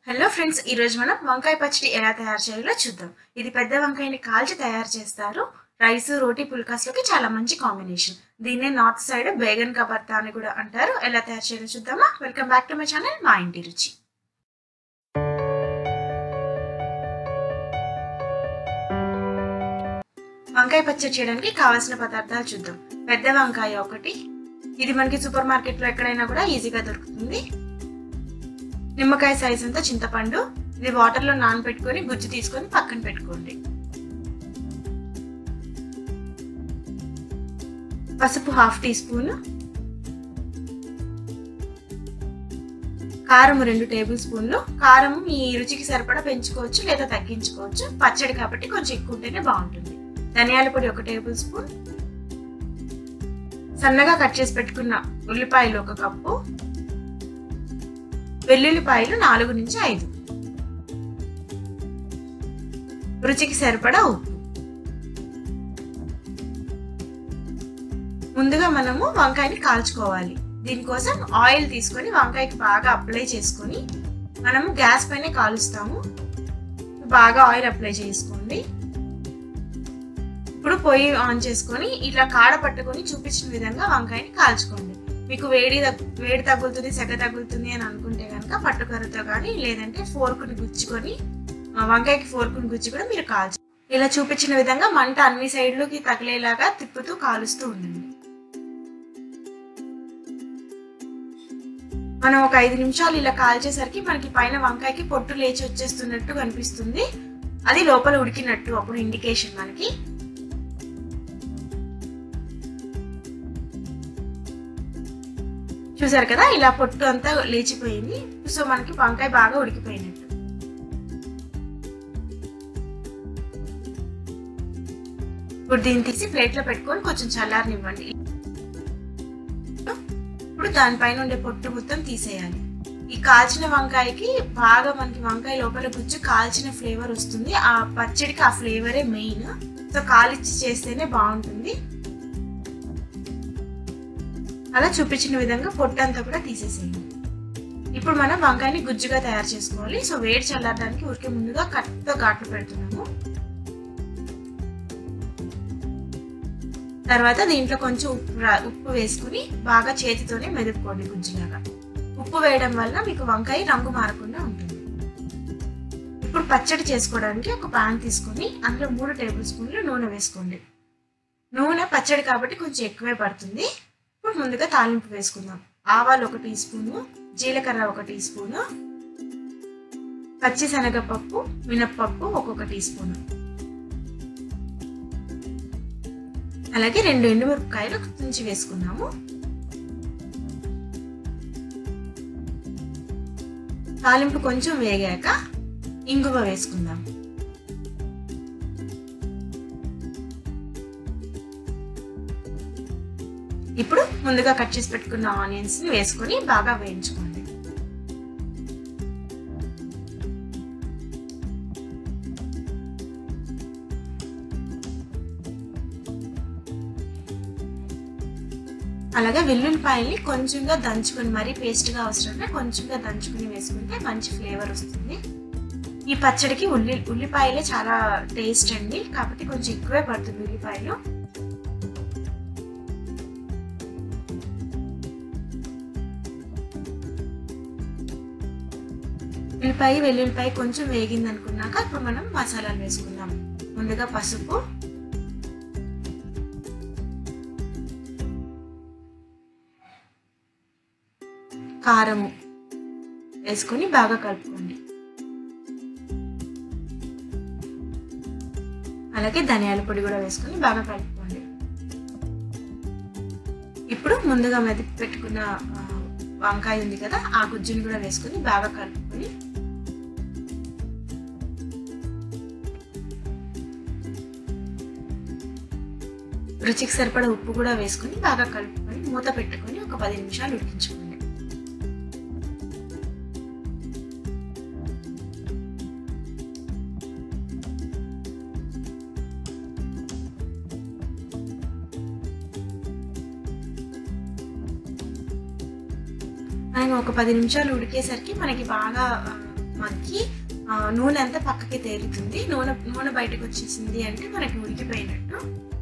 hello friends ఈ రోజు మనం వంకాయ పచ్చడి ఎలా తయారు చేయాలో చూద్దాం ఇది పెద్ద వంకాయని కాల్చి తయారు చేస్తారు రైస్ రోటీ పుల్కాస్లోకి చాలా మంచి కాంబినేషన్ దీన్నే నార్త్ సైడ్ బేగన్ కబర్తా అని కూడా అంటారు ఎలా తయారు చేయాలో చూద్దామా welcome back to my channel Maa Inti రుచి వంకాయ పచ్చడి చేయడానికి కావాల్సిన పదార్థాలు చూద్దాం పెద్ద వంకాయ ఒకటి ఇది మనకి సూపర్ మార్కెట్లో ఎక్కడైనా కూడా ఈజీగా దొరుకుతుంది నిమ్మకాయ సైజ్ అంతా చింతపండు ఇది వాటర్లో నానబెట్టుకొని గుజ్జు తీసుకొని పక్కన పెట్టుకోండి పసుపు హాఫ్ టీ స్పూన్ కారం రెండు టేబుల్ స్పూన్లు కారం మీ రుచికి సరిపడా పెంచుకోవచ్చు లేదా తగ్గించుకోవచ్చు పచ్చడి కాబట్టి కొంచెం ఎక్కువ ఉంటేనే బాగుంటుంది ధనియాల పొడి ఒక టేబుల్ స్పూన్ సన్నగా కట్ చేసి పెట్టుకున్న ఉల్లిపాయలు ఒక కప్పు వెల్లుల్లిపాయలు నాలుగు నుంచి ఐదు రుచికి సరిపడా ఉప్పు ముందుగా మనము వంకాయని కాల్చుకోవాలి దీనికోసం ఆయిల్ తీసుకొని వంకాయకి బాగా అప్లై చేసుకొని మనము గ్యాస్ పైన కాలుస్తాము బాగా ఆయిల్ అప్లై చేసుకోండి ఇప్పుడు పొయ్యి ఆన్ చేసుకొని ఇట్లా కాడ పట్టుకొని చూపించిన విధంగా వంకాయని కాల్చుకోండి మీకు వేడి వేడి తగులుతుంది సెగ తగులుతుంది అని అనుకుంటే కనుక పట్టుకర్రతో కానీ లేదంటే ఫోర్కుని గుచ్చుకొని వంకాయకి ఫోర్కుని గుచ్చి కూడా మీరు కాల్చు ఇలా చూపించిన విధంగా మంట అన్ని సైడ్లకి తగిలేలాగా తిప్పుతూ కాలుస్తూ ఉండండి మనం ఒక ఐదు నిమిషాలు ఇలా కాల్చేసరికి మనకి పైన వంకాయకి పొట్టు లేచి వచ్చేస్తున్నట్టు కనిపిస్తుంది అది లోపల ఉడికినట్టు అప్పుడు ఇండికేషన్ మనకి చూసారు కదా ఇలా పొట్టు అంతా లేచిపోయింది సో మనకి వంకాయ బాగా ఉడికిపోయినట్టు ఇప్పుడు దీన్ని తీసి ప్లేట్లో పెట్టుకొని కొంచెం చల్లారనివ్వండి ఇప్పుడు దానిపైన ఉండే పొట్టు మొత్తం తీసేయాలి ఈ కాల్చిన వంకాయకి బాగా మనకి వంకాయ లోపల గుజ్జు కాల్చిన ఫ్లేవర్ వస్తుంది ఆ పచ్చడికి ఆ ఫ్లేవరే మెయిన్ సో కాలిచ్చి చేస్తేనే బాగుంటుంది అలా చూపించిన విధంగా పొట్టంతా కూడా తీసేసేయండి ఇప్పుడు మనం వంకాయని గుజ్జుగా తయారు చేసుకోవాలి సో వేడి చల్లారడానికి ఊరికే ముందుగా కట్తో ఘాట్లు పెడుతున్నాము తర్వాత దీంట్లో కొంచెం ఉప్పు ఉప్పు వేసుకుని బాగా చేతితోనే మెదుపుకోండి గుజ్జులాగా ఉప్పు వేయడం వల్ల మీకు వంకాయ రంగు మారకుండా ఉంటుంది ఇప్పుడు పచ్చడి చేసుకోవడానికి ఒక పాన్ తీసుకొని అందులో మూడు టేబుల్ స్పూన్లు నూనె వేసుకోండి నూనె పచ్చడి కాబట్టి కొంచెం ఎక్కువే పడుతుంది ఇప్పుడు ముందుగా తాలింపు వేసుకుందాం ఆవాలు ఒక టీ స్పూను జీలకర్ర ఒక టీ స్పూను పచ్చి శనగపప్పు మినప్పప్పు ఒక్కొక్క టీ స్పూను అలాగే రెండు ఎండుమిరపకాయలు తుంచి వేసుకున్నాము తాలింపు కొంచెం వేగాక ఇంగువ వేసుకుందాం ఇప్పుడు ముందుగా కట్ చేసి పెట్టుకున్న ఆనియన్స్ ని వేసుకొని బాగా వేయించుకోండి అలాగే వెల్లుల్లిపాయల్ని కొంచెంగా దంచుకొని మరీ పేస్ట్గా అవసరంగా కొంచెంగా దంచుకుని వేసుకుంటే మంచి ఫ్లేవర్ వస్తుంది ఈ పచ్చడికి ఉల్లి ఉల్లిపాయలే చాలా టేస్ట్ అండి కాబట్టి కొంచెం ఎక్కువే పడుతుంది ఉల్లిపాయలు ఉల్లిపాయ వెల్లుల్లిపాయ కొంచెం వేగింది అనుకున్నాక ఇప్పుడు మనం మసాలాలు వేసుకుందాం ముందుగా పసుపు కారము వేసుకొని బాగా కలుపుకోండి అలాగే ధనియాల పొడి కూడా వేసుకొని బాగా కలుపుకోండి ఇప్పుడు ముందుగా మెదిపి పెట్టుకున్న వంకాయ ఉంది కదా ఆ గుజ్జుని కూడా వేసుకొని బాగా కలుపుకొని రుచికి సరిపడా ఉప్పు కూడా వేసుకొని బాగా కలుపుకొని మూత పెట్టుకొని ఒక పది నిమిషాలు ఉడికించుకోండి మనం ఒక పది నిమిషాలు ఉడికేసరికి మనకి బాగా మగ్గి ఆ, నూనె అంతా పక్కకి తేలుతుంది నూనె నూనె బయటకు వచ్చేసింది అంటే మనకి ఉడికిపోయినట్టు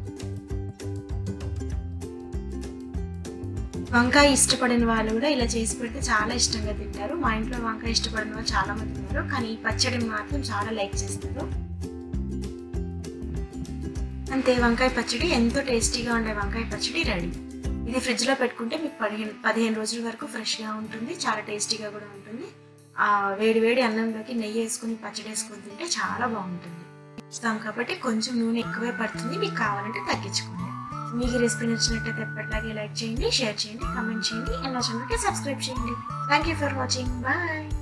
వంకాయ ఇష్టపడిన వాళ్ళు కూడా ఇలా చేసి పెడితే చాలా ఇష్టంగా తింటారు మా ఇంట్లో వంకాయ ఇష్టపడిన వాళ్ళు చాలా మంది ఉన్నారు కానీ ఈ పచ్చడిని మాత్రం చాలా లైక్ చేస్తారు అంతే వంకాయ పచ్చడి ఎంతో టేస్టీగా ఉండే వంకాయ పచ్చడి రెడీ ఇది ఫ్రిడ్జ్ లో పెట్టుకుంటే మీకు పదిహేను పదిహేను రోజుల వరకు ఫ్రెష్ గా ఉంటుంది చాలా టేస్టీగా కూడా ఉంటుంది ఆ వేడి వేడి అన్నంలోకి నెయ్యి వేసుకుని పచ్చడి వేసుకుని తింటే చాలా బాగుంటుంది ఇస్తాం కాబట్టి కొంచెం నూనె ఎక్కువే పడుతుంది మీకు కావాలంటే తగ్గించుకోండి మీకు ఈ రెసిపీ నచ్చినట్టయితే ఎప్పటిలాగే లైక్ చేయండి షేర్ చేయండి కామెంట్ చేయండి అండ్ నా ఛానల్కి సబ్స్క్రైబ్ చేయండి thank you for watching bye